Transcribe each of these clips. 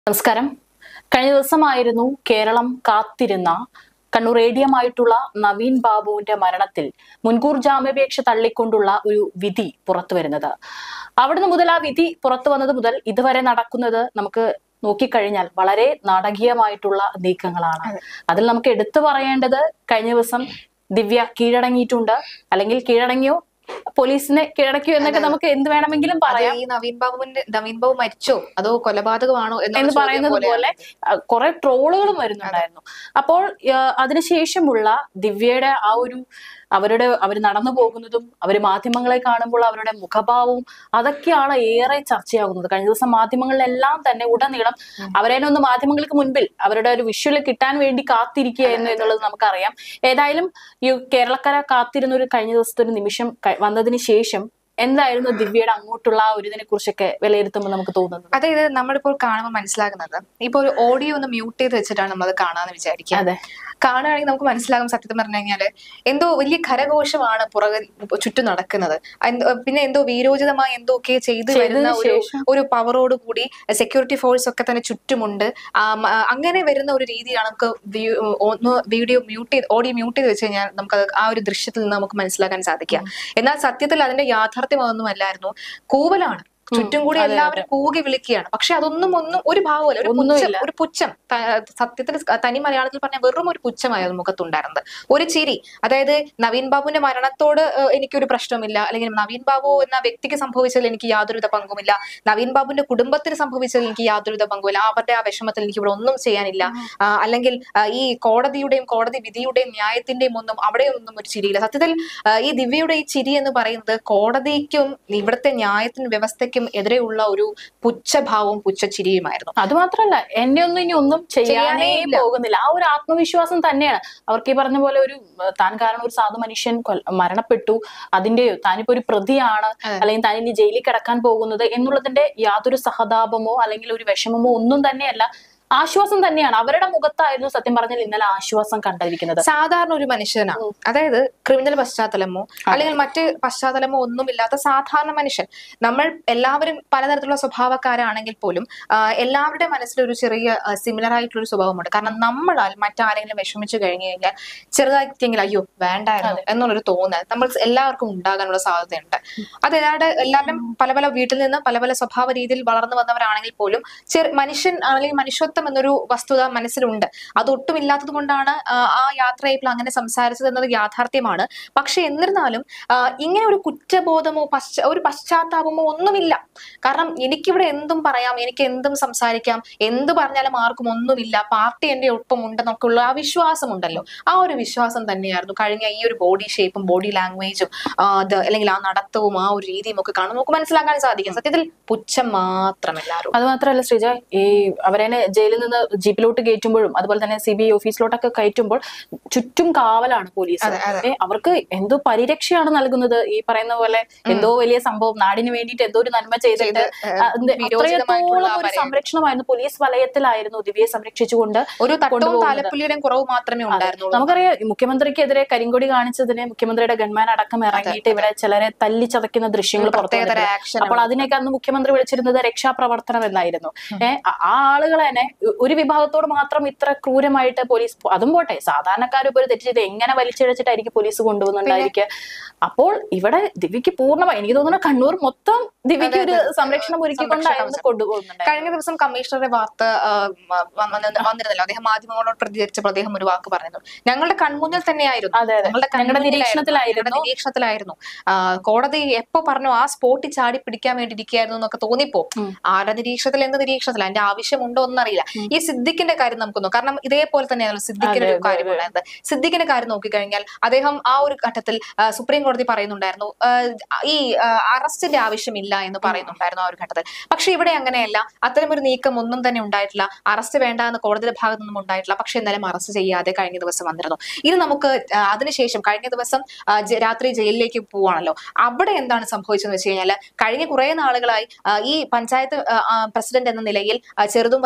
നമസ്കാരം കഴിഞ്ഞ ദിവസമായിരുന്നു കേരളം കാത്തിരുന്ന കണ്ണൂർ ഏഡിയമായിട്ടുള്ള നവീൻ ബാബുവിന്റെ മരണത്തിൽ മുൻകൂർ ജാമ്യാപേക്ഷ തള്ളിക്കൊണ്ടുള്ള ഒരു വിധി പുറത്തു വരുന്നത് അവിടുന്ന് മുതൽ ആ വിധി പുറത്തു വന്നത് മുതൽ ഇതുവരെ നടക്കുന്നത് നമുക്ക് നോക്കിക്കഴിഞ്ഞാൽ വളരെ നാടകീയമായിട്ടുള്ള നീക്കങ്ങളാണ് അതിൽ നമുക്ക് എടുത്തു പറയേണ്ടത് കഴിഞ്ഞ ദിവസം ദിവ്യ കീഴടങ്ങിയിട്ടുണ്ട് അല്ലെങ്കിൽ കീഴടങ്ങിയോ പോലീസിനെ കീഴടക്കിയോ എന്നൊക്കെ നമുക്ക് എന്ത് വേണമെങ്കിലും അത് പറയാം ഈ നവീൻ ബാബുവിന്റെ നവീൻ ബാബു മരിച്ചോ അതോ കൊലപാതകമാണോ എന്നുള്ള എന്ന് ചോദ്യം പറയുന്നത് പോലെയാണ്. പോലെ അഹ് കുറെ ട്രോളുകളും വരുന്നുണ്ടായിരുന്നു അപ്പോൾ അഹ് അതിനുശേഷമുള്ള ദിവ്യയുടെ ആ ഒരു അവരുടെ അവർ നടന്നു പോകുന്നതും അവർ മാധ്യമങ്ങളെ കാണുമ്പോൾ അവരുടെ മുഖഭാവവും അതൊക്കെയാണ് ഏറെ ചർച്ചയാകുന്നത് കഴിഞ്ഞ ദിവസം മാധ്യമങ്ങളിലെല്ലാം തന്നെ ഉടനീളം അവരെ ഒന്ന് മാധ്യമങ്ങൾക്ക് മുൻപിൽ അവരുടെ ഒരു വിഷ്വൽ കിട്ടാൻ വേണ്ടി കാത്തിരിക്കുകയായിരുന്നു എന്നുള്ളത് നമുക്കറിയാം ഏതായാലും ഈ കേരളക്കര കാത്തിരുന്ന ഒരു കഴിഞ്ഞ ദിവസത്തെ ഒരു നിമിഷം ക- വന്നതിന് ശേഷം എന്തായിരുന്നു ദിവ്യയുടെ അങ്ങോട്ടുള്ള ആ ഒരു ഇതിനെ കുറിച്ചൊക്കെ വിലയിരുത്തുമ്പോൾ നമുക്ക് തോന്നുന്നത് അതായത് നമ്മളിപ്പോൾ കാണുമ്പോൾ മനസ്സിലാകുന്നത് ഇപ്പൊ ഒരു ഓഡിയോ ഒന്ന് മ്യൂട്ട് ചെയ്ത് വെച്ചിട്ടാണ് നമ്മൾ അത് കാണാന്ന് വിചാരിക്കുക അതെ കാണുകയാണെങ്കിൽ നമുക്ക് മനസ്സിലാകും സത്യത്തിൽ പറഞ്ഞു കഴിഞ്ഞാല് എന്തോ വലിയ കരഘോഷമാണ് പുറകെ ചുറ്റും നടക്കുന്നത് എന്തോ- പിന്നെ എന്തോ വീരോചിതമായി എന്തൊക്കെ ചെയ്തു വരുന്ന ചെയ്തതിന് ഒരു ശേഷം ഒരു പവറോട് കൂടി സെക്യൂരിറ്റി ഫോഴ്സ് ഒക്കെ തന്നെ ചുറ്റുമുണ്ട് ആ, മ, അങ്ങനെ വരുന്ന ഒരു രീതിയിലാണ് നമുക്ക് വി- ഒന്ന് വീഡിയോ മ്യൂട്ട് ചെയ്ത് ഓഡിയോ മ്യൂട്ട് ചെയ്ത് വെച്ച് കഴിഞ്ഞാൽ നമുക്ക് അത് ആ ഒരു ദൃശ്യത്തിൽ നിന്ന് നമുക്ക് മനസ്സിലാക്കാൻ സാധിക്കുക എന്നാൽ സത്യത്തിൽ അതിന്റെ യാഥാർത്ഥ്യം അതൊന്നും അല്ലായിരുന്നു കൂവലാണ് ചുറ്റും കൂടി അതെ, എല്ലാവരും കൂകി വിളിക്കുകയാണ് പക്ഷെ അതൊന്നും ഒന്നും ഒരു ഭാവമല്ല ഒരു പുച്ഛം ഒന്നുമില്ല. ഒരു പുച്ഛം ത- സത്യത്തിൽ തനി മലയാളത്തിൽ പറഞ്ഞ വെറും ഒരു പുച്ഛമായിരുന്നു മുഖത്തുണ്ടായിരുന്നത് ഒരു ചിരി അതായത് നവീൻ ബാബുവിന്റെ മരണത്തോട് ഏഹ്, എനിക്കൊരു പ്രശ്നമില്ല അല്ലെങ്കിൽ നവീൻ ബാബു എന്ന വ്യക്തിക്ക് സംഭവിച്ചതിൽ എനിക്ക് യാതൊരുവിധ പങ്കുമില്ല നവീൻ ബാബുവിന്റെ കുടുംബത്തിന് സംഭവിച്ചതിൽ എനിക്ക് യാതൊരുവിധ പങ്കുമില്ല അവരുടെ ആ വിഷമത്തിൽ എനിക്ക് ഇവിടെ ഒന്നും ചെയ്യാനില്ല ആ, അല്ലെങ്കിൽ ആ, ഈ കോടതിയുടെയും കോടതി വിധിയുടെയും ന്യായത്തിന്റെയും ഒന്നും അവിടെ ഒന്നും ഒരു ചിരിയില്ല സത്യത്തിൽ ആ, ഈ ദിവ്യയുടെ ഈ ചിരി എന്ന് പറയുന്നത് കോടതിക്കും ഇവിടുത്തെ ന്യായത്തിനും വ്യവസ്ഥയ്ക്കും എതിരെയുള്ള ഒരു പുച്ഛഭാവവും പുച്ഛച്ചിരിയുമായിരുന്നു അത് മാത്രല്ല എന്നെ ഒന്നും ഇനി ഒന്നും ചെയ്യാനേ ചെയ്യാനേ ഇല്ല. പോകുന്നില്ല ആ ഒരു ആത്മവിശ്വാസം തന്നെയാണ് അവർക്ക് ഈ പറഞ്ഞ പോലെ ഒരു ഏഹ്, താൻ കാരണം ഒരു സാധു മനുഷ്യൻ കൊൽ- മരണപ്പെട്ടു അതിന്റെയോ താനിപ്പോ ഒരു പ്രതിയാണ് അതെ. അല്ലെങ്കിൽ താൻ ഇനി ജയിലിൽ കിടക്കാൻ പോകുന്നത് എന്നുള്ളതിന്റെ യാതൊരു സഹതാപമോ അല്ലെങ്കിൽ ഒരു വിഷമമോ ഒന്നും തന്നെയല്ല ആശ്വാസം തന്നെയാണ് അവരുടെ മുഖത്തായിരുന്നു സത്യം പറഞ്ഞാൽ ഇന്നലെ ആശ്വാസം കണ്ടിരിക്കുന്നത് സാധാരണ ഒരു മനുഷ്യനാണ് അതായത് ക്രിമിനൽ പശ്ചാത്തലമോ അല്ലെങ്കിൽ മറ്റ് പശ്ചാത്തലമോ ഒന്നുമില്ലാത്ത സാധാരണ മനുഷ്യൻ നമ്മൾ എല്ലാവരും പലതരത്തിലുള്ള സ്വഭാവക്കാരാണെങ്കിൽ പോലും ആ, എല്ലാവരുടെ മനസ്സിലൊരു ചെറിയ സിമിലർ ആയിട്ടുള്ള ഒരു സ്വഭാവമുണ്ട് കാരണം നമ്മളാൽ മറ്റാരെങ്കിലും വിഷമിച്ചു കഴിഞ്ഞു കഴിഞ്ഞാൽ ചെറുതായിട്ടെങ്കിൽ അയ്യോ വേണ്ടായിരുന്നു എന്നുള്ളൊരു തോന്നൽ നമ്മൾ എല്ലാവർക്കും ഉണ്ടാകാനുള്ള സാധ്യതയുണ്ട് അത് എല്ലാവരുടെ എല്ലാവരും പല പല വീട്ടിൽ നിന്ന് പല പല സ്വഭാവ രീതിയിൽ വളർന്നു വന്നവരാണെങ്കിൽ പോലും ചെറു മനുഷ്യൻ അല്ലെങ്കിൽ മനുഷ്യത്വം എന്നൊരു വസ്തുത മനസ്സിലുണ്ട് അതൊട്ടും ഇല്ലാത്തത് കൊണ്ടാണ് ആ, ആ യാത്രയിൽ അങ്ങനെ സംസാരിച്ചത് എന്നത് യാഥാർത്ഥ്യമാണ് പക്ഷെ എന്നിരുന്നാലും ആ, ഇങ്ങനെ ഒരു കുറ്റബോധമോ പശ്ച ഒരു പശ്ചാത്താപമോ ഒന്നുമില്ല കാരണം എനിക്കിവിടെ എന്തും പറയാം എനിക്ക് എന്തും സംസാരിക്കാം എന്ത് പറഞ്ഞാലും ആർക്കും ഒന്നുമില്ല പാർട്ടി എന്റെ ഒപ്പം ഉണ്ടെന്നൊക്കെയുള്ള ആ വിശ്വാസമുണ്ടല്ലോ ആ ഒരു വിശ്വാസം തന്നെയായിരുന്നു കഴിഞ്ഞ ഈ ഒരു ബോഡി ഷേപ്പും ബോഡി ലാംഗ്വേജും അത് അല്ലെങ്കിൽ ആ നടത്തവും ആ ഒരു രീതിയും ഒക്കെ കാണുമ്പോൾ നമുക്ക് മനസ്സിലാക്കാൻ സാധിക്കും സത്യത്തിൽ പുച്ഛം മാത്രമല്ലാരും അത് മാത്രമല്ല ശ്രീജ ഈ അവരെ ജയിലിൽ നിന്ന് ജീപ്പിലോട്ട് കയറ്റുമ്പോഴും അതുപോലെ തന്നെ സി ബി ഐ ഓഫീസിലോട്ടൊക്കെ കയറ്റുമ്പോൾ ചുറ്റും കാവലാണ് പോലീസ് അതെ, അതെ. ഏ, അവർക്ക് എന്തോ പരിരക്ഷയാണ് നൽകുന്നത് ഈ പറയുന്ന പോലെ എന്തോ വലിയ സംഭവം നാടിന് വേണ്ടിയിട്ട് എന്തോ ഒരു നന്മ ചെയ്തിട്ട് ചെയ്ത്, ഏഹ്, ആ, എന്ത് വിരോചിതമായിട്ടുള്ള അത്രത്തോളം ഒരു വരയും. സംരക്ഷണമായിരുന്നു പോലീസ് വലയത്തിലായിരുന്നു ദിവ്യയെ സംരക്ഷിച്ചുകൊണ്ട് ഒരു തട്ടവും കൊണ്ടുപോകുന്നത്. താലപ്പൊലിയുടെയും കുറവ് മാത്രമേ ഉണ്ടായിരുന്നുള്ളൂ നമുക്കറിയാം ഈ മുഖ്യമന്ത്രിക്കെതിരെ കരിങ്കൊടി കാണിച്ചതിന് മുഖ്യമന്ത്രിയുടെ ഗൺമാൻ അടക്കം ഇറങ്ങിയിട്ട് ഇവരെ ചിലരെ തല്ലി ചതയ്ക്കുന്ന ദൃശ്യങ്ങൾ പുറത്തു പ്രത്യേകതര വന്നിട്ടുണ്ട്. ആക്ഷൻ അപ്പോൾ അതിനൊക്കെ അന്ന് മുഖ്യമന്ത്രി വിളിച്ചിരുന്നത് രക്ഷാപ്രവർത്തനം എന്നായിരുന്നു ഏഹ് ആ ആളുകളെ തന്നെ ഒരു വിഭാഗത്തോട് മാത്രം ഇത്ര ക്രൂരമായിട്ട് പോലീസ് അതും പോട്ടെ സാധാരണക്കാർ ഇപ്പോൾ ഒരു തെറ്റ് ചെയ്ത് എങ്ങനെ വലിച്ചിഴച്ചിട്ടായിരിക്കും പോലീസ് കൊണ്ടുപോകുന്നുണ്ടായിരിക്കുക അപ്പോൾ ഇവിടെ ദിവ്യക്ക് പൂർണ്ണമായി എനിക്ക് തോന്നുന്നു കണ്ണൂർ മൊത്തം ദിവ്യക്ക് ഒരു സംരക്ഷണം ഒരുക്കിക്കൊണ്ടായിരുന്നു കൊണ്ടുപോകുന്നുണ്ടായിരുന്നത് കഴിഞ്ഞ ദിവസം കമ്മീഷണറുടെ വാർത്ത ആ, വ- വന്ന- വന്നിരുന്നല്ലോ അദ്ദേഹം മാധ്യമങ്ങളോട് പ്രതികരിച്ചപ്പോൾ അദ്ദേഹം ഒരു വാക്ക് പറഞ്ഞിരുന്നു ഞങ്ങളുടെ കൺമുന്നിൽ തന്നെയായിരുന്നു അതെ അതെ ഞങ്ങളുടെ ഞങ്ങളുടെ കൺമുന്നിലായിരുന്നു. നിരീക്ഷണത്തിലായിരുന്നു ഞങ്ങളുടെ നിരീക്ഷണത്തിലായിരുന്നു ആ, കോടതി എപ്പോ പറഞ്ഞു ആ സ്പോട്ടിൽ ചാടി പിടിക്കാൻ വേണ്ടി ഇരിക്കുകയായിരുന്നു എന്നൊക്കെ തോന്നിപ്പോ ഉം. ആരുടെ നിരീക്ഷണത്തിൽ എന്ത് നിരീക്ഷണത്തിൽ അതിന്റെ ആവശ്യമുണ്ടോ എന്നറിയില്ല ഈ സിദ്ദിഖിന്റെ കാര്യം നമുക്ക് നോക്കാം കാരണം ഇതേപോലെ തന്നെയാണല്ലോ സിദ്ദിഖിന്റെ അതെ, ഒരു കാര്യം അതെ. ഉണ്ടായത് സിദ്ദിഖിന്റെ കാര്യം നോക്കിക്കഴിഞ്ഞാൽ അദ്ദേഹം ആ ഒരു ഘട്ടത്തിൽ ആ, സുപ്രീം കോടതി പറയുന്നുണ്ടായിരുന്നു ആ, ഈ ആ, അറസ്റ്റിന്റെ ആവശ്യമില്ല എന്ന് പറയുന്നുണ്ടായിരുന്നു ആ ഒരു ഘട്ടത്തിൽ പക്ഷെ ഇവിടെ അങ്ങനെയല്ല അത്തരമൊരു നീക്കം ഒന്നും തന്നെ ഉണ്ടായിട്ടില്ല അറസ്റ്റ് വേണ്ട എന്ന് കോടതിയുടെ ഭാഗത്തു നിന്നും ഉണ്ടായിട്ടില്ല പക്ഷെ എന്നാലും അറസ്റ്റ് ചെയ്യാതെ കഴിഞ്ഞ ദിവസം വന്നിരുന്നു ഇത് നമുക്ക് ആ, അതിനുശേഷം കഴിഞ്ഞ ദിവസം ആ, ജ- രാത്രി ജയിലിലേക്ക് പോവാണല്ലോ അവിടെ എന്താണ് സംഭവിച്ചതെന്ന് വെച്ച് കഴിഞ്ഞാൽ കഴിഞ്ഞ കുറെ നാളുകളായി ആ, ഈ പഞ്ചായത്ത് പ്രസിഡന്റ് എന്ന നിലയിൽ ആ, ചെറുതും വലുതുമായിട്ടുള്ള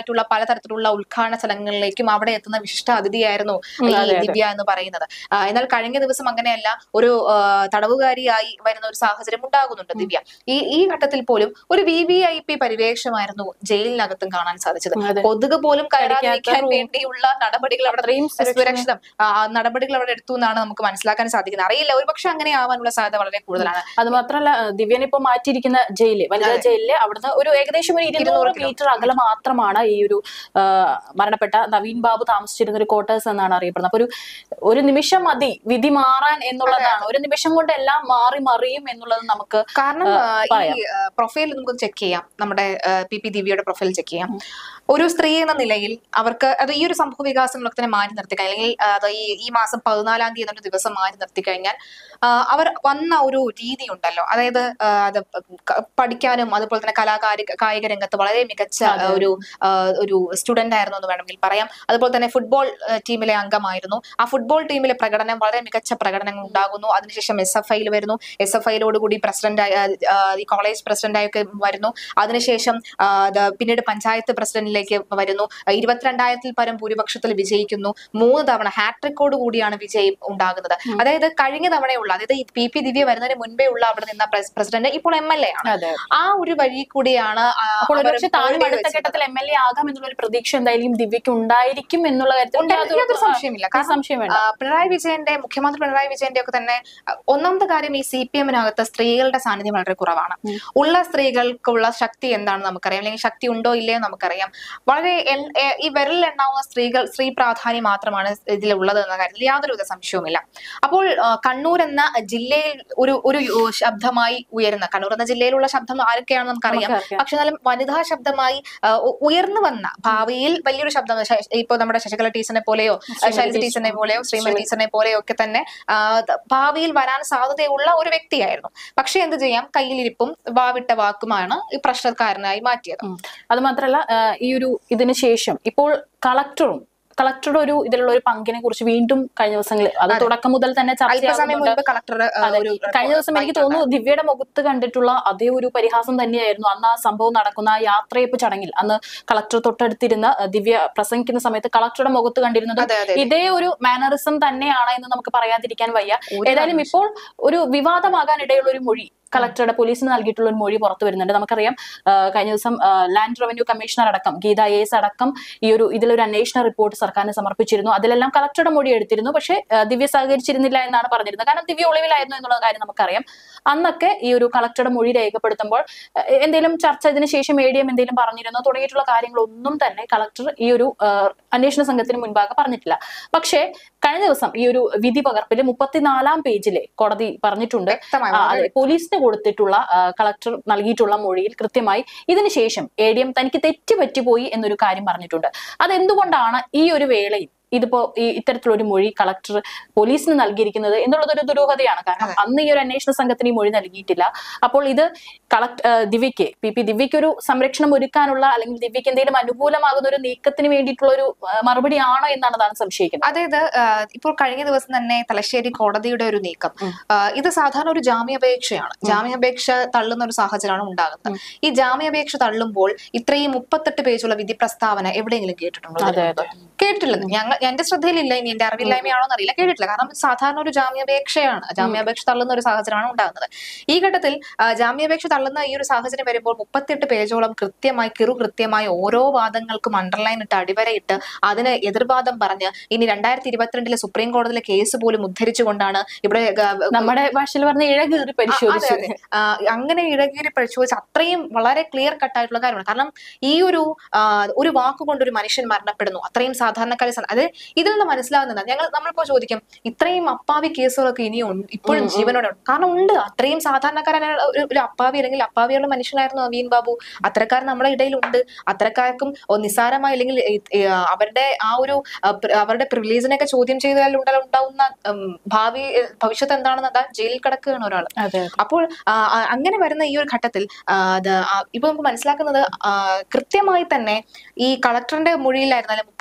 മറ്റുള്ള പലതരത്തിലുള്ള ഉദ്ഘാടന ചടങ്ങുകളിലേക്കും അവിടെ എത്തുന്ന വിശിഷ്ട അതിഥിയായിരുന്നു ഈ അതെ, അതെ. ദിവ്യ എന്ന് പറയുന്നത് ആ, എന്നാൽ കഴിഞ്ഞ ദിവസം അങ്ങനെയല്ല ഒരു ആ, തടവുകാരിയായി വരുന്ന ഒരു സാഹചര്യം ഉണ്ടാകുന്നുണ്ട് ദിവ്യ ഈ ഈ ഘട്ടത്തിൽ പോലും ഒരു വി വി ഐ പി പരിവേഷമായിരുന്നു ജയിലിനകത്തും കാണാൻ സാധിച്ചത് അതെ. കൊതുക് പോലും കയറാതിരിക്കാൻ കടിക്കാത്ത room. വേണ്ടിയുള്ള നടപടികൾ അവിടെ അത്രയും സുരക്ഷിത- സുരക്ഷിതം ആ, ആ നടപടികൾ അവിടെ എടുത്തു എന്നാണ് നമുക്ക് മനസ്സിലാക്കാൻ സാധിക്കുന്നത് അറിയില്ല ഒരുപക്ഷെ അങ്ങനെ ആവാനുള്ള സാധ്യത വളരെ കൂടുതലാണ് അത് മാത്രമല്ല ദിവ്യനെ ഇപ്പൊ മാറ്റിയിരിക്കുന്ന ജയില് വനിതാ ജയിലില് അവിടുന്ന് ഒരു ഏകദേശം ഒരു ഇരുന്നൂറ് മീറ്റർ അകലെ മാത്രമാണ് ഈ ഒരു ആ, മരണപ്പെട്ട നവീൻ ബാബു താമസിച്ചിരുന്ന ഒരു ക്വാർട്ടേഴ്സ് എന്നാണ് അറിയപ്പെടുന്നത് അപ്പൊ ഒരു ഒരു നിമിഷം മതി വിധി മാറാൻ എന്നുള്ളതാണ് ഒരു നിമിഷം കൊണ്ട് എല്ലാം മാറി മറിയും എന്നുള്ളത് നമുക്ക് കാരണം ആ, ആ, ഈ പറയാം. പ്രൊഫൈൽ നമുക്ക് ചെക്ക് ചെയ്യാം നമ്മുടെ പി പി ദിവ്യയുടെ പ്രൊഫൈൽ ചെക്ക് ചെയ്യാം ഒരു സ്ത്രീ എന്ന നിലയിൽ അവർക്ക് അത് ഈ ഒരു സംഭവ വികാസങ്ങളൊക്കെ തന്നെ മാറ്റി നിർത്തി കഴിഞ്ഞാൽ അല്ലെങ്കിൽ ആ, അത് ഈ ഈ മാസം പതിനാലാം തീയതി എന്നൊരു ദിവസം മാറ്റി നിർത്തി കഴിഞ്ഞാൽ ആ, അവർ വന്ന ഒരു രീതി ഉണ്ടല്ലോ അതായത് ആ, അത് ക- പഠിക്കാനും അതുപോലെ തന്നെ കലാകാരി കായിക രംഗത്ത് വളരെ മികച്ച ആ, ഒരു ആ, ഒരു സ്റ്റുഡന്റ് ആയിരുന്നു എന്ന് വേണമെങ്കിൽ പറയാം അതുപോലെ തന്നെ ഫുട്ബോൾ ആ, ടീമിലെ അംഗമായിരുന്നു ആ ഫുട്ബോൾ ടീമിലെ പ്രകടനം വളരെ മികച്ച പ്രകടനങ്ങൾ ഉണ്ടാകുന്നു അതിനുശേഷം എസ് എഫ് ഐയിൽ വരുന്നു എസ് എഫ് ഐയിലോടുകൂടി പ്രസിഡന്റ് ഈ കോളേജ് പ്രസിഡന്റായൊക്കെ വരുന്നു അതിനുശേഷം ആ, അത് പിന്നീട് പഞ്ചായത്ത് പ്രസിഡന്റിലേക്ക് വരുന്നു ഇരുപത്തിരണ്ടായിരത്തിൽ പരം ഭൂരിപക്ഷത്തിൽ വിജയിക്കുന്നു മൂന്ന് തവണ ഹാട്രിക്കോട് കൂടിയാണ് വിജയം ഉണ്ടാകുന്നത് അതായത് കഴിഞ്ഞ തവണയുള്ള അതായത് ഈ പി പി ദിവ്യ വരുന്നതിന് മുൻപേ ഉള്ള അവിടെ നിന്ന പ്രസ്- പ്രസിഡന്റ് ഇപ്പോൾ എം എൽ എ ആണ് അതെ ആ ഒരു വഴി കൂടിയാണ് ആ, അപ്പോൾ അവർ ഒരുപക്ഷെ താനും already അടുത്ത വെച്ചത്. ഘട്ടത്തിൽ എം എൽ എ ആകാം എന്നുള്ള ഒരു പ്രതീക്ഷ എന്തായാലും ദിവ്യക്ക് ഉണ്ടായിരിക്കും എന്നുള്ള കാര്യത്തിൽ ഉണ്ട്, യാതൊരു- യാതൊരു സംശയമില്ല. ആ, സംശയം വേണ്ട ആ, പിണറായി വിജയന്റെ മുഖ്യമന്ത്രി പിണറായി വിജയന്റെ ഒക്കെ തന്നെ ആ, ഒന്നാമത്തെ കാര്യം ഈ സി പി എമ്മിനകത്ത് സ്ത്രീകളുടെ സാന്നിധ്യം വളരെ കുറവാണ് ഉള്ള സ്ത്രീകൾക്കുള്ള ശക്തി എന്താണെന്ന് നമുക്കറിയാം അല്ലെങ്കിൽ ശക്തി ഉണ്ടോ ഇല്ലയോ നമുക്കറിയാം വളരെ എൺ- എ- ഈ വിരലിൽ എണ്ണാവുന്ന സ്ത്രീകൾ സ്ത്രീ പ്രാധാന്യം മാത്രമാണ് ഇതിലുള്ളത് എന്ന കാര്യത്തിൽ യാതൊരുവിധ സംശയവുമില്ല അപ്പോൾ ആ, കണ്ണൂർ എന്ന ജില്ലയിൽ ഒരു ഒരു ശബ്ദമായി ഉയരുന്ന കണ്ണൂർ എന്ന ജില്ലയിലുള്ള ശബ്ദം ആരൊക്കെയാണെന്ന് നമുക്കറിയാം നമുക്കറിയാം. പക്ഷെ എന്നാലും വനിതാ ശബ്ദമായി ആ, ഉ- ഉയർന്നു വന്ന ഭാവിയിൽ വലിയൊരു ശബ്ദം ശ- ഇപ്പൊ നമ്മുടെ ശശികല ടീച്ചറിനെ പോലെയോ ശൈലജ ടീച്ചറിനെ പോലെയോ ശ്രീമതി ടീച്ചറിനെ പോലെയോ ഒക്കെ തന്നെ ആ, ത- ഭാവിയിൽ വരാൻ സാധ്യതയുള്ള ഒരു വ്യക്തിയായിരുന്നു പക്ഷെ എന്ത് ചെയ്യാം കയ്യിലിരിപ്പും വാവിട്ട വാക്കുമാണ് ഈ പ്രശ്നക്കാരനായി മാറ്റിയത് ഉം. അത് മാത്രല്ല ആ, ഈ ഒരു ഇതിന് ശേഷം ഇപ്പോൾ കളക്ടറും കളക്ടറുടെ ഒരു ഇതിലുള്ള ഒരു പങ്കിനെ കുറിച്ച് വീണ്ടും കഴിഞ്ഞ ദിവസങ്ങളിൽ അത് തുടക്കം മുതൽ തന്നെ അല്പസമയം ചർച്ചയാകുന്നുണ്ട് മുൻപ് കളക്ടർ ഒരു കഴിഞ്ഞ ദിവസം എനിക്ക് തോന്നുന്നു ദിവ്യയുടെ മുഖത്ത് കണ്ടിട്ടുള്ള അതേ ഒരു പരിഹാസം തന്നെയായിരുന്നു അന്ന് ആ സംഭവം നടക്കുന്ന ആ യാത്രയപ്പ് ചടങ്ങിൽ അന്ന് കളക്ടർ തൊട്ടടുത്തിരുന്ന അഹ് ദിവ്യ പ്രസംഗിക്കുന്ന സമയത്ത് കളക്ടറുടെ മുഖത്ത് കണ്ടിരുന്നത് അതെ അതെ ഇതേ ഒരു മാനറിസം തന്നെയാണ് എന്ന് നമുക്ക് പറയാതിരിക്കാൻ വയ്യ ഏതായാലും ഇപ്പോൾ ഒരു വിവാദമാകാൻ ഇടയുള്ള ഒരു മൊഴി കളക്ടറുടെ പോലീസിന് നൽകിയിട്ടുള്ള ഒരു മൊഴി പുറത്തു വരുന്നുണ്ട് നമുക്കറിയാം ആ, കഴിഞ്ഞ ദിവസം ആ, ലാൻഡ് റവന്യൂ കമ്മീഷണർ അടക്കം ഗീത എസ് അടക്കം ഈ ഒരു ഇതിലൊരു അന്വേഷണ റിപ്പോർട്ട് സർക്കാരിന് സമർപ്പിച്ചിരുന്നു അതിലെല്ലാം കളക്ടറുടെ മൊഴി എടുത്തിരുന്നു പക്ഷേ ആ, ദിവ്യ സഹകരിച്ചിരുന്നില്ല എന്നാണ് പറഞ്ഞിരുന്നത് കാരണം ദിവ്യ ഒളിവിലായിരുന്നു എന്നുള്ള കാര്യം നമുക്കറിയാം അന്നൊക്കെ ഈ ഒരു കളക്ടറുടെ മൊഴി രേഖപ്പെടുത്തുമ്പോൾ ആ, എന്തെങ്കിലും ചർച്ച ഇതിന് ശേഷം എ ഡി എം എന്തെങ്കിലും പറഞ്ഞിരുന്നോ തുടങ്ങിയിട്ടുള്ള കാര്യങ്ങളൊന്നും തന്നെ കളക്ടർ ഈ ഒരു ആ, അന്വേഷണ സംഘത്തിന് മുൻപാകെ പറഞ്ഞിട്ടില്ല പക്ഷേ കഴിഞ്ഞ ദിവസം ഈ ഒരു വിധി പകർപ്പിൽ മുപ്പത്തിനാലാം പേജിലെ കോടതി പറഞ്ഞിട്ടുണ്ട് വ്യക്തമായി ആ, അതെ പോലീസിന് കൊടുത്തിട്ടുള്ള ആ, കളക്ടർ നൽകിയിട്ടുള്ള മൊഴിയിൽ കൃത്യമായി ഇതിനുശേഷം എ ഡി എം തനിക്ക് തെറ്റ് പറ്റിപ്പോയി എന്നൊരു കാര്യം പറഞ്ഞിട്ടുണ്ട് അതെന്തുകൊണ്ടാണ് ഈ ഒരു വേളയിൽ ഇതിപ്പോ ഈ ഇത്തരത്തിലൊരു മൊഴി കളക്ടർ പോലീസിന് നൽകിയിരിക്കുന്നത് എന്നുള്ളത് ഒരു ദുരൂഹതയാണ് കാരണം അന്ന് ഈ ഒരു അന്വേഷണ സംഘത്തിന് ഈ മൊഴി നൽകിയിട്ടില്ല അപ്പോൾ ഇത് കളക്ട് ദിവ്യയ്ക്ക് പി പി ദിവ്യയ്ക്ക് ഒരു സംരക്ഷണം ഒരുക്കാനുള്ള അല്ലെങ്കിൽ ദിവ്യയ്ക്ക് എന്തെങ്കിലും അനുകൂലമാകുന്ന ഒരു നീക്കത്തിന് വേണ്ടിയിട്ടുള്ള ഒരു ആ, മറുപടിയാണോ എന്നാണ് താൻ സംശയിക്കുന്നത് അതായത് ആ, ഇപ്പോൾ കഴിഞ്ഞ ദിവസം തന്നെ തലശ്ശേരി കോടതിയുടെ ഒരു നീക്കം ആ, ഇത് സാധാരണ ഒരു ജാമ്യാപേക്ഷയാണ് ജാമ്യാപേക്ഷ തള്ളുന്ന ഒരു സാഹചര്യമാണ് ഉണ്ടാകുന്നത് ഈ ജാമ്യാപേക്ഷ തള്ളുമ്പോൾ ഇത്രയും മുപ്പത്തെട്ട് പേജുള്ള വിധി പ്രസ്താവന എവിടെയെങ്കിലും കേട്ടിട്ടുണ്ടോ അതെ അതെ കേട്ടിട്ടില്ല ഞങ്ങൾ എന്റെ ശ്രദ്ധയിലില്ല ഇനി എന്റെ അറിവില്ലായ്മയാണോ എന്നറിയില്ല കേട്ടിട്ടില്ല കാരണം സാധാരണ ഒരു ജാമ്യാപേക്ഷയാണ് ജാമ്യാപേക്ഷ തള്ളുന്ന ഒരു സാഹചര്യമാണ് ഉണ്ടാകുന്നത് ഈ ഘട്ടത്തിൽ ആ, ജാമ്യാപേക്ഷ തള്ളുന്ന ഈ ഒരു സാഹചര്യം വരുമ്പോൾ മുപ്പത്തിയെട്ട് പേജോളം കൃത്യമായി കിറു കൃത്യമായി ഓരോ വാദങ്ങൾക്കും അണ്ടർലൈൻ ഇട്ട് അടിവരയിട്ട് അതിന് എതിർവാദം പറഞ്ഞ് ഇനി രണ്ടായിരത്തി ഇരുപത്തിരണ്ടിലെ സുപ്രീം കോടതിയിലെ കേസ് പോലും ഉദ്ധരിച്ചുകൊണ്ടാണ് ഇവിടെ ഗ- നമ്മുടെ ഭാഷയിൽ പറഞ്ഞ ഇഴകീറി അതെ, പരിശോധിച്ചു അതെ. ആ, അങ്ങനെ ഇടകീരി പരിശോധിച്ച് അത്രയും വളരെ ക്ലിയർ കട്ട് ആയിട്ടുള്ള കാര്യമാണ് കാരണം ഈ ഒരു ആ, ഒരു വാക്കുകൊണ്ട് ഒരു മനുഷ്യൻ മരണപ്പെടുന്നു അത്രയും സാധാരണക്കാരെ സ- അത് ഇതിൽ നിന്ന് മനസ്സിലാകുന്നത് ഞങ്ങൾ നമ്മളിപ്പോ ചോദിക്കും ഇത്രയും അപ്പാവി കേസുകളൊക്കെ ഇനിയും ഉണ്ട് ഇപ്പോഴും ജീവനോടെ ഉണ്ട് കാരണം ഉണ്ട് അത്രയും സാധാരണക്കാരനായ ഒരു- ഒരു അപ്പാവി അല്ലെങ്കിൽ അപ്പാവിയുള്ള മനുഷ്യനായിരുന്നു നവീൻ ബാബു അത്തരക്കാരൻ നമ്മുടെ ഇടയിലുണ്ട് അത്തരക്കാർക്കും ഓ, നിസ്സാരമായി അല്ലെങ്കിൽ ഈ, ഈ, ആ, അവരുടെ ആ ഒരു ആ, പ്ര- അവരുടെ പ്രിവിലേജിനെയൊക്കെ ചോദ്യം ചെയ്താൽ ഉണ്ടാ- ഉണ്ടാവുന്ന ഉം, ഭാവി ഏ, ഭവിഷ്യത്ത് എന്താണെന്ന് അതാ ജയിലിൽ കിടക്കുകയാണ് ഒരാൾ അതെ അപ്പോൾ ആ, ആ, അങ്ങനെ വരുന്ന ഈ ഒരു ഘട്ടത്തിൽ ആ, അത് ആ, ഇപ്പൊ നമുക്ക് മനസ്സിലാക്കുന്നത് ആ, കൃത്യമായി തന്നെ ഈ കളക്ടറിന്റെ മൊഴിയിലായിരുന്നാലും മുപ്പത്തിനാലാം പേജിൽ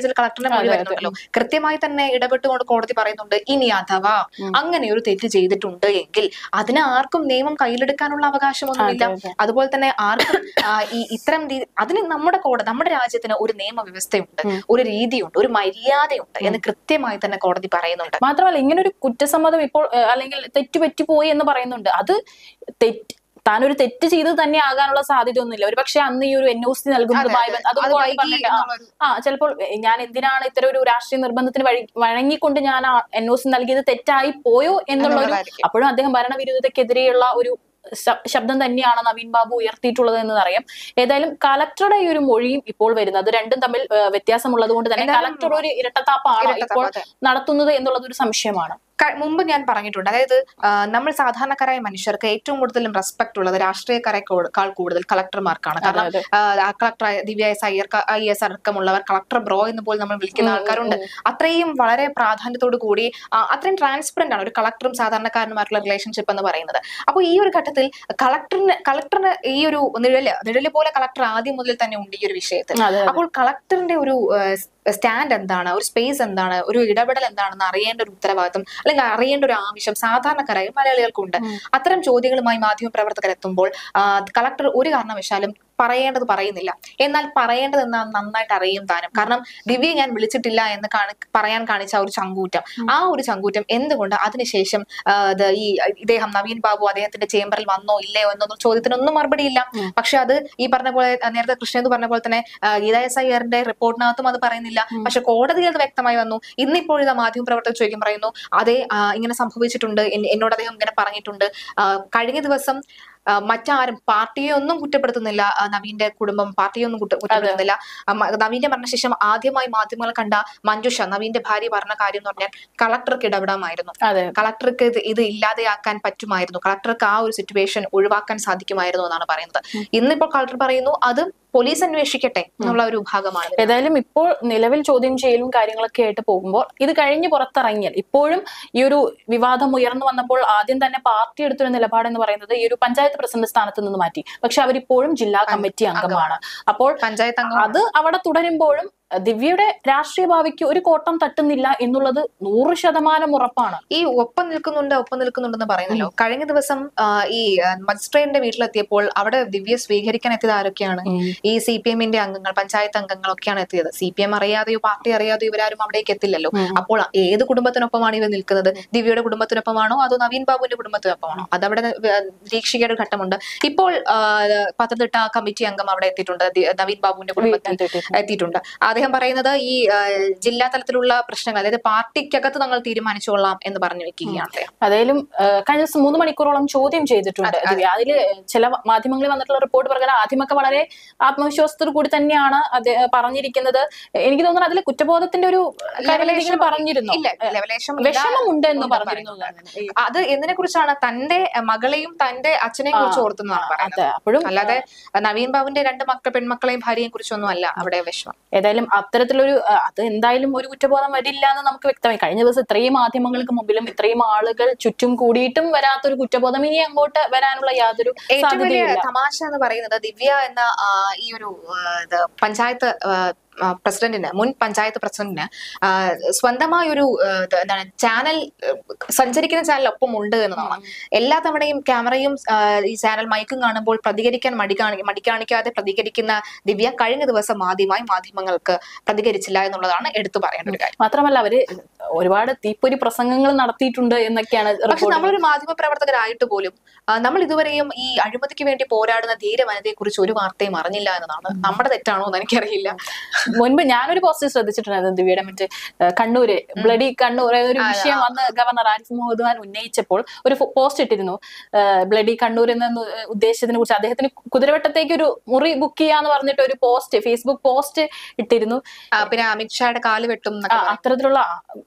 കേസിൽ കളക്ടറിന്റെ മൊഴി അതെ, അതെ. വരുന്നുണ്ടല്ലോ കൃത്യമായി തന്നെ ഇടപെട്ടുകൊണ്ട് കോടതി പറയുന്നുണ്ട് ഇനി അഥവാ ഉം. അങ്ങനെ ഒരു തെറ്റ് ചെയ്തിട്ടുണ്ട് എങ്കിൽ അതിന് ആർക്കും നിയമം കയ്യിലെടുക്കാനുള്ള അവകാശമൊന്നുമില്ല അതെ, അതെ. അതുപോലെ തന്നെ ആർക്കും ആ, ഈ ഇത്തരം രീതി അതിന് നമ്മുടെ കോടതി നമ്മുടെ രാജ്യത്തിന് ഒരു നിയമവ്യവസ്ഥയുണ്ട് ഉം. ഒരു രീതിയുണ്ട് ഒരു മര്യാദയുണ്ട് എന്ന് കൃത്യമായി തന്നെ കോടതി പറയുന്നുണ്ട് മാത്രമല്ല ഇങ്ങനെ ഒരു കുറ്റസമ്മതം ഇപ്പോൾ ഏഹ്, അല്ലെങ്കിൽ തെറ്റ് പറ്റിപ്പോയി എന്ന് പറയുന്നുണ്ട് അത് തെറ്റ് താനൊരു തെറ്റ് ചെയ്ത് തന്നെ ആകാനുള്ള സാധ്യത ഒന്നുമില്ല ഒരു പക്ഷെ അന്ന് ഈ ഒരു എൻ ഒ സി നൽകുന്നതുമായി ബന്ധ- അതും അത് കോടതി വൈകി പറഞ്ഞിട്ട്, ആ, എന്നുള്ളൊരു- ആ ചിലപ്പോൾ എ, ഞാൻ എന്തിനാണ് ഇത്തരം ഒരു രാഷ്ട്രീയ നിർബന്ധത്തിന് വഴി വഴങ്ങിക്കൊണ്ട് ഞാൻ എൻ ഒ സി നൽകിയത് തെറ്റായി പോയോ എന്നുള്ള ഒരു എന്നുള്ളതായിരിക്കും. അപ്പോഴും അദ്ദേഹം ഭരണവിരുദ്ധതയ്ക്കെതിരെയുള്ള ഒരു ശ- ശബ്ദം തന്നെയാണ് നവീൻ ബാബു ഉയർത്തിയിട്ടുള്ളത് എന്ന് അറിയാം ഏതായാലും കലക്ടറുടെ ഈ ഒരു മൊഴിയും ഇപ്പോൾ വരുന്നത് അത് രണ്ടും തമ്മിൽ ഏഹ്, വ്യത്യാസമുള്ളത് കൊണ്ട് തന്നെ എന്തായാലും കലക്ടർ ഒരു ഇരട്ടത്താപ്പാണ് ഇരട്ടത്താപ്പ്, ഇപ്പോൾ അതെ. നടത്തുന്നത് എന്നുള്ളത് ഒരു സംശയമാണ് ക- മുമ്പ് ഞാൻ പറഞ്ഞിട്ടുണ്ട് അതായത് ആ, നമ്മൾ സാധാരണക്കാരായ മനുഷ്യർക്ക് ഏറ്റവും കൂടുതലും റെസ്പെക്ട് ഉള്ളത് രാഷ്ട്രീയക്കാരെക്കാൾ കൂടുതൽ കളക്ടർമാർക്കാണ് കാരണം അതെ. ആ, collector Divya S Iyer I S അടക്കമുള്ളവർ കളക്ടർ ബ്രോ എന്ന് പോലും നമ്മൾ വിളിക്കുന്ന ഉം, ആൾക്കാരുണ്ട് ഉം. അത്രയും വളരെ പ്രാധാന്യത്തോടു കൂടി ആ, അത്രയും ട്രാൻസ്പെറന്റ് ആണ് ഒരു കളക്ടറും സാധാരണക്കാരനുമായിട്ടുള്ള റിലേഷൻഷിപ്പ് എന്ന് പറയുന്നത് അപ്പോൾ ഈ ഒരു ഘട്ടത്തിൽ കളക്ടറിന് കളക്ടറിന് ഈ ഒരു നിഴല് നിഴല് പോലെ കളക്ടർ ആദ്യം മുതൽ തന്നെ ഉണ്ട് ഈ ഒരു വിഷയത്തിൽ അതെ, അതെ. അപ്പോൾ കളക്ടറിന്റെ ഒരു സ്റ്റാൻഡ് എന്താണ് ഒരു സ്പേസ് എന്താണ് ഒരു ഇടപെടൽ എന്താണെന്ന് അറിയേണ്ട ഒരു ഉത്തരവാദിത്വം അല്ലെങ്കിൽ അറിയേണ്ട ഒരു ആവശ്യം സാധാരണക്കാരായ മലയാളികൾക്കുണ്ട് ഉം. അത്തരം ചോദ്യങ്ങളുമായി മാധ്യമപ്രവർത്തകർ എത്തുമ്പോൾ ആ, കളക്ടർ ഒരു കാരണവശാലും പറയേണ്ടത് പറയുന്നില്ല എന്നാൽ പറയേണ്ടത് എന്നാ നന്നായിട്ട് അറിയും താനും കാരണം ദിവ്യ ഞാൻ വിളിച്ചിട്ടില്ല എന്ന് കാണി പറയാൻ കാണിച്ച ആ ഒരു ചങ്കൂറ്റം ആ ഒരു ചങ്കൂറ്റം എന്തുകൊണ്ട് അതിനുശേഷം ആ, ഇത് ഈ ഇദ്ദേഹം നവീൻ ബാബു അദ്ദേഹത്തിന്റെ ചേംബറിൽ വന്നോ ഇല്ലയോ എന്നൊന്നും ചോദ്യത്തിനൊന്നും മറുപടിയില്ല ഉം. പക്ഷെ അത് ഈ പറഞ്ഞ പോലെ ആ, നേരത്തെ കൃഷ്ണേന്ദു പറഞ്ഞ പോലെ തന്നെ ആ, ഗീത എസ് അയ്യറിന്റെ റിപ്പോർട്ടിനകത്തും അത് പറയുന്നില്ല ഉം. പക്ഷെ കോടതിയിൽ അത് വ്യക്തമായി വന്നു ഇന്നിപ്പോൾ ഇത് മാധ്യമപ്രവർത്തകർ ചോദിക്കും പറയുന്നു അതെ ആ, ഇങ്ങനെ സംഭവിച്ചിട്ടുണ്ട് എൻ- എന്നോട് അദ്ദേഹം ഇങ്ങനെ പറഞ്ഞിട്ടുണ്ട് ആ, കഴിഞ്ഞ ദിവസം ആ, മറ്റാരും പാർട്ടിയെ ഒന്നും കുറ്റപ്പെടുത്തുന്നില്ല ആ, നവീന്റെ കുടുംബം പാർട്ടിയെ ഒന്നും കുറ്റ- കുറ്റപ്പെടുത്തുന്നില്ല ആ, മ- നവീന്റെ മരണശേഷം ആദ്യമായി മാധ്യമങ്ങൾ കണ്ട മഞ്ജുഷ നവീന്റെ ഭാര്യ പറഞ്ഞ കാര്യം എന്ന് പറഞ്ഞാൽ കളക്ടർക്ക് ഇടപെടാമായിരുന്നു അതെ കളക്ടർക്ക് ഇത് ഇത് ഇല്ലാതെയാക്കാൻ പറ്റുമായിരുന്നു കളക്ടർക്ക് ആ ഒരു സിറ്റുവേഷൻ ഒഴിവാക്കാൻ സാധിക്കുമായിരുന്നു എന്നാണ് പറയുന്നത് ഇന്നിപ്പോൾ കളക്ടർ പറയുന്നു അത് പോലീസ് അന്വേഷിക്കട്ടെ എന്നുള്ള ഒരു ഭാഗമാണ് ഇത്. ഏതായാലും ഇപ്പോൾ നിലവിൽ ചോദ്യം ചെയ്യലും കാര്യങ്ങളൊക്കെ ആയിട്ട് പോകുമ്പോൾ ഇത് കഴിഞ്ഞ് പുറത്തിറങ്ങിയാൽ ഇപ്പോഴും ഈ ഒരു വിവാദം ഉയർന്നു വന്നപ്പോൾ ആദ്യം തന്നെ പാർട്ടി എടുത്തൊരു നിലപാടെന്ന് പറയുന്നത് ഈ ഒരു പഞ്ചായത്ത് പ്രസിഡന്റ് സ്ഥാനത്ത് നിന്ന് മാറ്റി പക്ഷെ അവരിപ്പോഴും ജില്ലാ കമ്മിറ്റി അംഗമാണ് അപ്പോൾ പഞ്ചായത്ത് അംഗം അത് അവിടെ തുടരുമ്പോഴും അഹ് ദിവ്യയുടെ രാഷ്ട്രീയ ഭാവിക്ക് ഒരു കോട്ടം തട്ടുന്നില്ല എന്നുള്ളത് നൂറ് ശതമാനം ഉറപ്പാണ് ഈ ഒപ്പം നിൽക്കുന്നുണ്ട് ഒപ്പം നിൽക്കുന്നുണ്ടെന്ന് പറയുന്നല്ലോ കഴിഞ്ഞ ദിവസം ആ, ഈ മജിസ്ട്രേറ്റിന്റെ വീട്ടിലെത്തിയപ്പോൾ അവിടെ ദിവ്യ സ്വീകരിക്കാൻ എത്തിയത് ആരൊക്കെയാണ് ഈ സി പി എമ്മിന്റെ അംഗങ്ങൾ പഞ്ചായത്ത് അംഗങ്ങളൊക്കെയാണ് എത്തിയത് സി പി എം അറിയാതെയോ പാർട്ടി അറിയാതെയോ ഇവരാരും അവിടേക്ക് എത്തില്ലല്ലോ ഉം. അപ്പോൾ ഏത് കുടുംബത്തിനൊപ്പമാണ് ഇവർ നിൽക്കുന്നത് ദിവ്യയുടെ കുടുംബത്തിനൊപ്പമാണോ അതോ നവീൻ ബാബുവിന്റെ കുടുംബത്തിനൊപ്പമാണോ അതവിടെ വ- നിരീക്ഷിക്കേണ്ട ഒരു ഘട്ടമുണ്ട് ഇപ്പോൾ ആ, പത്തനംതിട്ട കമ്മിറ്റി അംഗം അവിടെ എത്തിയിട്ടുണ്ട് ദി- നവീൻ ബാബുവിന്റെ കുടുംബത്തിൽ എത്തിയിട്ടുണ്ട് അദ്ദേഹം പറയുന്നത് ഈ ആ, ജില്ലാ തലത്തിലുള്ള പ്രശ്നങ്ങൾ അതായത് പാർട്ടിക്കകത്ത് ഞങ്ങൾ തീരുമാനിച്ചോളാം എന്ന് പറഞ്ഞു വെക്കുകയാണ് അദ്ദേഹം. അതേലും ഏഹ്, കഴിഞ്ഞ ദിവസം മൂന്ന് മണിക്കൂറോളം ചോദ്യം ചെയ്തിട്ടുണ്ട് അതെ, അതെ. ദിവ്യ. അതില് ചില മാധ്യമങ്ങളിൽ വന്നിട്ടുള്ള റിപ്പോർട്ട് പ്രകാരം ആദ്യമൊക്കെ വളരെ ആത്മവിശ്വാസത്തോടു കൂടി തന്നെയാണ് അത് പറഞ്ഞിരിക്കുന്നത് എനിക്ക് തോന്നുന്നു അതിൽ കുറ്റബോധത്തിന്റെ ഒരു കാര്യം എന്തെങ്കിലും പറഞ്ഞിരുന്നു ഇല്ല ലെവലേശം ഇല്ല വിഷമമുണ്ട് എന്ന് ഉണ്ട് പറഞ്ഞിരുന്നു അത് എന്തിനെ കുറിച്ചാണ് തന്റെ മകളെയും തന്റെ അച്ഛനെയും കുറിച്ച് ഓർത്തുന്നതാണ് പറയുന്നത് അതെ അപ്പോഴും അല്ലാതെ നവീൻ ബാബുവിന്റെ രണ്ട് മക്കൾ പെൺമക്കളെയും ഭാര്യയെയും കുറിച്ചൊന്നും അല്ല അവിടെ വിഷമം ഏതായാലും അത്തരത്തിലൊരു ആ, അത് എന്തായാലും ഒരു കുറ്റബോധം വരില്ല എന്ന് നമുക്ക് വ്യക്തമായി കഴിഞ്ഞ ദിവസം ഇത്രയും മാധ്യമങ്ങൾക്ക് മുമ്പിലും ഇത്രയും ആളുകൾ ചുറ്റും കൂടിയിട്ടും വരാത്തൊരു കുറ്റബോധം ഇനി അങ്ങോട്ട് വരാനുള്ള യാതൊരു ഏറ്റവും വലിയ സാധ്യതയില്ല തമാശ എന്ന് പറയുന്നത് ദിവ്യ എന്ന ആ, ഈ ഒരു ആ, ഇത് പഞ്ചായത്ത് ആ, ആ, പ്രസിഡന്റിന് മുൻ പഞ്ചായത്ത് പ്രസിഡന്റിന് ആ, സ്വന്തമായ ഒരു ആ, ഇത് എന്താണ് ചാനൽ ആ, സഞ്ചരിക്കുന്ന ചാനൽ ഒപ്പം ഉണ്ട് എന്നതാണ് എല്ലാ തവണയും ക്യാമറയും ആ, ഈ ചാനൽ മൈക്കും കാണുമ്പോൾ പ്രതികരിക്കാൻ മടി കാണി മടി കാണിക്കാതെ പ്രതികരിക്കുന്ന ദിവ്യ കഴിഞ്ഞ ദിവസം ആദ്യമായി മാധ്യമങ്ങൾക്ക് പ്രതികരിച്ചില്ല എന്നുള്ളതാണ് എടുത്തു പറയേണ്ട ഒരു കാര്യം മാത്രമല്ല അവര് ഒരുപാട് തീപ്പൊരി പ്രസംഗങ്ങൾ നടത്തിയിട്ടുണ്ട് എന്നൊക്കെയാണ് പക്ഷെ report നമ്മളൊരു മാധ്യമ പ്രവർത്തകരായിട്ട് പോലും ആ, നമ്മൾ ഇതുവരെയും ഈ അഴിമതിക്ക് വേണ്ടി പോരാടുന്ന ധീര വനിതയെ കുറിച്ച് ഒരു വാർത്തയും അറിഞ്ഞില്ല എന്നതാണ് നമ്മുടെ തെറ്റാണോ എന്ന് എനിക്കറിയില്ല മുൻപ് ഞാനൊരു പോസ്റ്റ് ശ്രദ്ധിച്ചിട്ടുണ്ടായിരുന്നു ദിവ്യയുടെ മറ്റേ ഏഹ്, കണ്ണൂര് ബ്ലഡി കണ്ണൂർ ഒരു വിഷയം വന്ന് ഗവർണർ ആരിഫ് മുഹമ്മദ് ഖാൻ ഉന്നയിച്ചപ്പോൾ ഒരു പോസ്റ്റ് ഇട്ടിരുന്നു ഏഹ്, ബ്ലഡി കണ്ണൂർ എന്ന ഉദ്ദേശത്തിനെ കുറിച്ച് അദ്ദേഹത്തിന് കുതിരവട്ടത്തേക്ക് ഒരു മുറി ബുക്ക് ചെയ്യാന്ന് പറഞ്ഞിട്ട് ഒരു പോസ്റ്റ് ഫേസ്ബുക്ക് പോസ്റ്റ് ഇട്ടിരുന്നു ആ, പിന്നെ അമിത്ഷായുടെ കാല് വെട്ടും ആ, എന്നൊക്കെ പറയും. അത്തരത്തിലുള്ള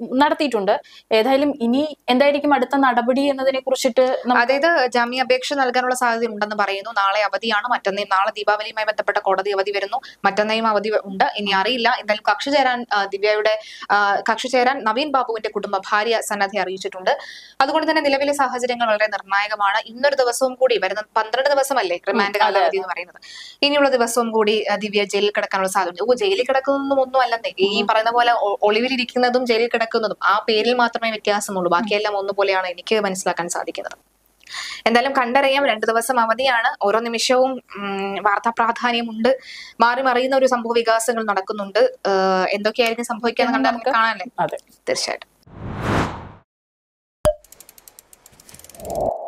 നടത്തിയിട്ടുണ്ട് ഏതായാലും ഇനി എന്തായിരിക്കും അടുത്ത നടപടി എന്നതിനെ കുറിച്ചിട്ട് നമുക്ക് അതായത് ജാമ്യാപേക്ഷ നൽകാനുള്ള സാധ്യത ഉണ്ടെന്ന് പറയുന്നു നാളെ അവധിയാണ് മറ്റന്നേയും നാളെ ദീപാവലിയുമായി ബന്ധപ്പെട്ട കോടതി അവധി വരുന്നു മറ്റന്നേയും അവധി ഉണ്ട് ഇനി അറിയില്ല എന്തായാലും കക്ഷി ചേരാൻ ആ, ദിവ്യയുടെ ആ, കക്ഷി ചേരാൻ നവീൻ ബാബുവിന്റെ കുടുംബ ഭാര്യ സന്നദ്ധ അറിയിച്ചിട്ടുണ്ട് അതുകൊണ്ട് തന്നെ നിലവിലെ സാഹചര്യങ്ങൾ വളരെ നിർണായകമാണ് ഇന്നൊരു ദിവസവും കൂടി വരുന്ന പന്ത്രണ്ട് ദിവസമല്ലേ റിമാൻഡ് കാലാവധി എന്ന് പറയുന്നത് ഇനിയുള്ള ദിവസവും കൂടി ആ, ദിവ്യ ജയിലിൽ കിടക്കാനുള്ള സാധ്യത ഓ ജയിലിൽ കിടക്കുന്നതൊന്നും ഒന്നും അല്ലെന്നേ ഈ പറയുന്ന പോലെ ഒ- ഒളിവിലിരിക്കുന്നതും ജയിലിൽ കിടക്കുന്നതും ആ പേരിൽ മാത്രമേ വ്യത്യാസമുള്ളൂ ബാക്കിയെല്ലാം ഒന്നുപോലെയാണ് എനിക്ക് മനസ്സിലാക്കാൻ സാധിക്കുന്നത് എന്തായാലും കണ്ടറിയാം രണ്ടു ദിവസം അവധിയാണ് ഓരോ നിമിഷവും ഉം, വാർത്താ പ്രാധാന്യമുണ്ട് മാറി മറിയുന്ന ഒരു സംഭവ വികാസങ്ങൾ നടക്കുന്നുണ്ട് ഏഹ് എന്തൊക്കെയായിരിക്കും സംഭവിക്കുക കണ്ടാൽ നമുക്ക് കാണാനല്ലേ അതെ തീർച്ചയായിട്ടും